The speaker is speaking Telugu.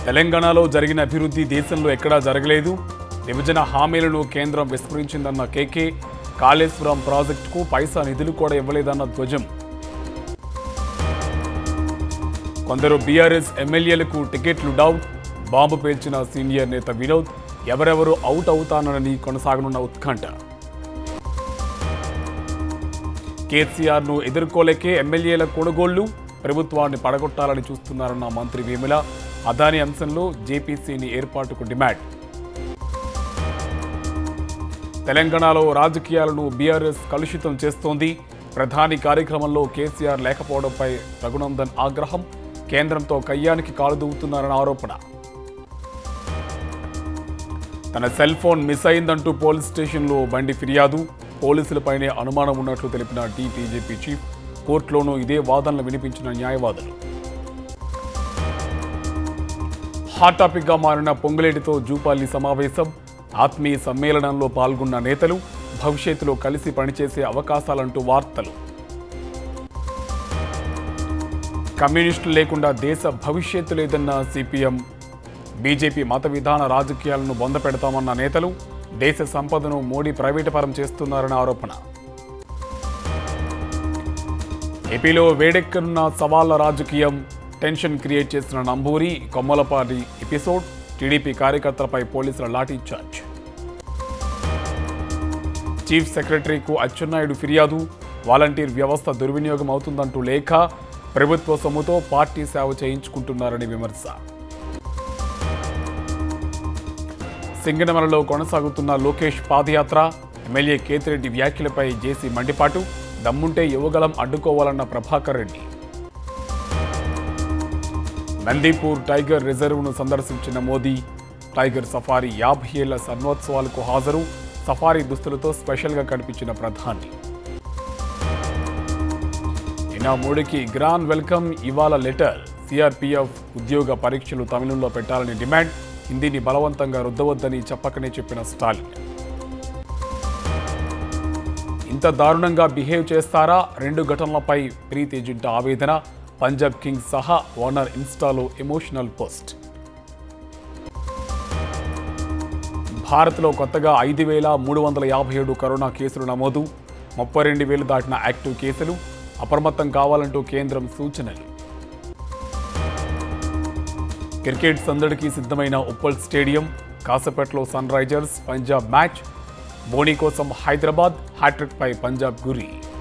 తెలంగాణలో జరిగిన అభివృద్ధి దేశంలో ఎక్కడా జరగలేదు విభజన హామీలను కేంద్రం విస్మరించిందన్న కేకే కాళేశ్వరం ప్రాజెక్టుకు పైసా నిధులు కూడా ఇవ్వలేదన్న ధ్వజం కొందరు బీఆర్ఎస్ ఎమ్మెల్యేలకు టికెట్లు డౌట్ బాంబు పేల్చిన సీనియర్ నేత వినోద్ ఎవరెవరు అవుట్ అవుతానని కొనసాగనున్న ఉత్కంఠ కేసీఆర్ను ఎదుర్కోలేకే ఎమ్మెల్యేల కొనుగోళ్లు ప్రభుత్వాన్ని పడగొట్టాలని చూస్తున్నారన్న మంత్రి వేముల అదాని అంశంలో జేపీసీని ఏర్పాటుకు డిమాండ్ తెలంగాణలో రాజకీయాలను బీఆర్ఎస్ కలుషితం చేస్తోంది ప్రధాని కార్యక్రమంలో కేసీఆర్ లేకపోవడంపై రఘునందన్ ఆగ్రహం కేంద్రంతో కయ్యానికి కాలు దూవుతున్నారన్న ఆరోపణ తన సెల్ ఫోన్ మిస్ అయిందంటూ పోలీస్ స్టేషన్లో బండి ఫిర్యాదు పోలీసులపైనే అనుమానం ఉన్నట్లు తెలిపిన టీటీజీపీ చీఫ్ కోర్టులోనూ ఇదే వాదనలు వినిపించిన న్యాయవాదులు హాట్ టాపిక్గా మారిన పొంగులేటితో జూపాలి సమావేశం ఆత్మీయ సమ్మేళనంలో పాల్గొన్న నేతలు భవిష్యత్తులో కలిసి పనిచేసే అవకాశాలంటూ వార్తలు కమ్యూనిస్టులు లేకుండా దేశ భవిష్యత్తు లేదన్న సిపిఎం బీజేపీ మత విధాన రాజకీయాలను బొందపెడతామన్న నేతలు దేశ సంపదను మోడీ ప్రైవేటుపరం చేస్తున్నారన్న ఆరోపణ ఏపీలో వేడెక్కనున్న సవాళ్ల రాజకీయం టెన్షన్ క్రియేట్ చేసిన నంబూరి కొమ్మలపాటి ఎపిసోడ్ టీడీపీ కార్యకర్తలపై పోలీసుల లాఠీ చార్జ్ చీఫ్ సెక్రటరీకు అచ్చెన్నాయుడు ఫిర్యాదు వాలంటీర్ వ్యవస్థ దుర్వినియోగం అవుతుందంటూ లేఖ ప్రభుత్వ సొమ్ముతో పార్టీ సేవ చేయించుకుంటున్నారని విమర్శ సింగనమలలో కొనసాగుతున్న లోకేష్ పాదయాత్ర ఎమ్మెల్యే కేతిరెడ్డి వ్యాఖ్యలపై జేసీ మండిపాటు దమ్ముంటే యువగలం అడ్డుకోవాలన్న ప్రభాకర్ రెడ్డి నందీపూర్ టైగర్ రిజర్వ్ను సందర్శించిన మోదీ టైగర్ సఫారీ యాభై ఏళ్ల సన్వోత్సవాలకు హాజరు సఫారీ దుస్తులతో స్పెషల్గా కనిపించిన ప్రధాని నిన్న మోడీకి గ్రాండ్ వెల్కమ్ ఇవాళ లెటర్ సిఆర్పిఎఫ్ ఉద్యోగ పరీక్షలు తమిళంలో పెట్టాలని డిమాండ్ హిందీని బలవంతంగా రుద్దవద్దని చెప్పకనే చెప్పిన స్టాలిన్ ఇంత దారుణంగా బిహేవ్ చేస్తారా రెండు ఘటనలపై ప్రీతి జింట ఆవేదన పంజాబ్ కింగ్స్ సహా ఓనర్ ఇన్స్టాలో ఎమోషనల్ పోస్ట్ భారత్లో కొత్తగా ఐదు వేల మూడు వందల యాభై ఏడు కరోనా కేసులు నమోదు ముప్పై రెండు వేలు దాటిన యాక్టివ్ కేసులు అప్రమత్తం కావాలంటూ కేంద్రం సూచనలు క్రికెట్ సందడికి సిద్ధమైన ఉప్పల్ స్టేడియం కాసపేటలో సన్ రైజర్స్ పంజాబ్ మ్యాచ్ బోనీ కోసం హైదరాబాద్ హ్యాట్రిక్ పై పంజాబ్ గురి